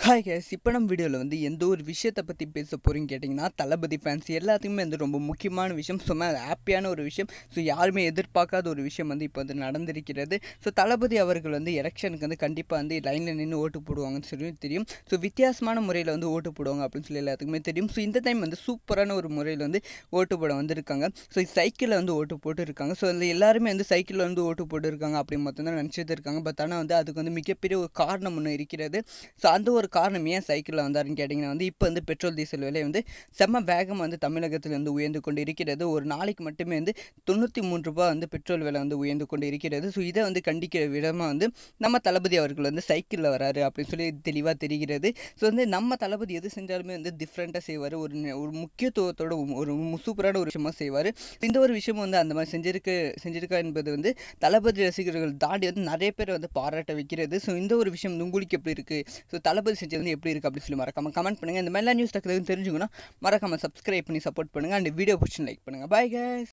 hi guys இப்போ நம்ம வீடியோவில் வந்து எந்த ஒரு விஷயத்தை பற்றி பேச போகிறீங்க கேட்டிங்கன்னா தளபதி ஃபேன்ஸ் எல்லாத்துக்குமே வந்து ரொம்ப முக்கியமான விஷயம் சும்மா ஹாப்பியான ஒரு விஷயம் ஸோ யாருமே எதிர்பார்க்காத ஒரு விஷயம் வந்து இப்போ வந்து நடந்திருக்கிறது ஸோ தளபதி அவர்கள் வந்து எலெக்ஷனுக்கு வந்து கண்டிப்பாக வந்து லைனில் நின்று ஓட்டு போடுவாங்கன்னு சொல்லி தெரியும் ஸோ வித்தியாசமான முறையில் வந்து ஓட்டு போடுவாங்க அப்படின்னு சொல்லி எல்லாத்துக்குமே தெரியும் ஸோ இந்த டைம் வந்து சூப்பரான ஒரு முறையில் வந்து ஓட்டு போட வந்திருக்காங்க ஸோ சைக்கிளில் வந்து ஓட்டு போட்டு இருக்காங்க ஸோ அதில் எல்லாருமே வந்து சைக்கிளில் வந்து ஓட்டு போட்டு இருக்காங்க அப்படி மட்டும் தான் நினச்சிட்டு இருக்காங்க பட் ஆனால் வந்து அதுக்கு வந்து மிகப்பெரிய ஒரு காரணம் ஒன்று இருக்கிறது ஸோ அந்த ஒரு காரணம் ஏன் சைக்கிளில் வந்தாருன்னு கேட்டிங்கன்னா வந்து இப்போ வந்து பெட்ரோல் டீசல் விலை வந்து செம்ம வேகம் வந்து தமிழகத்தில் வந்து உயர்ந்து கொண்டு இருக்கிறது ஒரு நாளைக்கு மட்டுமே வந்து தொண்ணூற்றி மூன்று ரூபாய் வந்து பெட்ரோல் விலை வந்து உயர்ந்து கொண்டு இருக்கிறது ஸோ இதை வந்து கண்டிக்கிற விதமாக வந்து நம்ம தளபதி அவர்கள் வந்து சைக்கிளில் வராரு அப்படின்னு சொல்லி தெளிவாக தெரிகிறது ஸோ வந்து நம்ம தளபதி எது செஞ்சாலுமே வந்து டிஃப்ரெண்ட்டாக செய்வார் ஒரு ந- ஒரு முக்கியத்துவத்தோட ஒரு மு- சூப்பரான ஒரு விஷயமா செய்வார் இந்த ஒரு விஷயம் வந்து அந்த மாதிரி செஞ்சிருக்க செஞ்சிருக்கா என்பது வந்து தளபதி ரசிகர்கள் தாண்டி வந்து நிறைய பேர் வந்து பாராட்ட வைக்கிறது ஸோ இந்த ஒரு விஷயம் வந்து உங்களுக்கு எப்படி இருக்குது ஸோ தளபதி செஞ்சது வந்து எப்படி இருக்குது அப்படின்னு சொல்லி மறக்காம கமெண்ட் பண்ணுங்கள் இந்த மாதிரிலாம் நியூஸ் டக்குனு தெரிஞ்சுக்கணும் மறக்காம சப்ஸ்கிரைப் பண்ணி சப்போர்ட் பண்ணுங்கள் அண்ட் வீடியோ பிடிச்சி லைக் பண்ணுங்கள் பாய் guys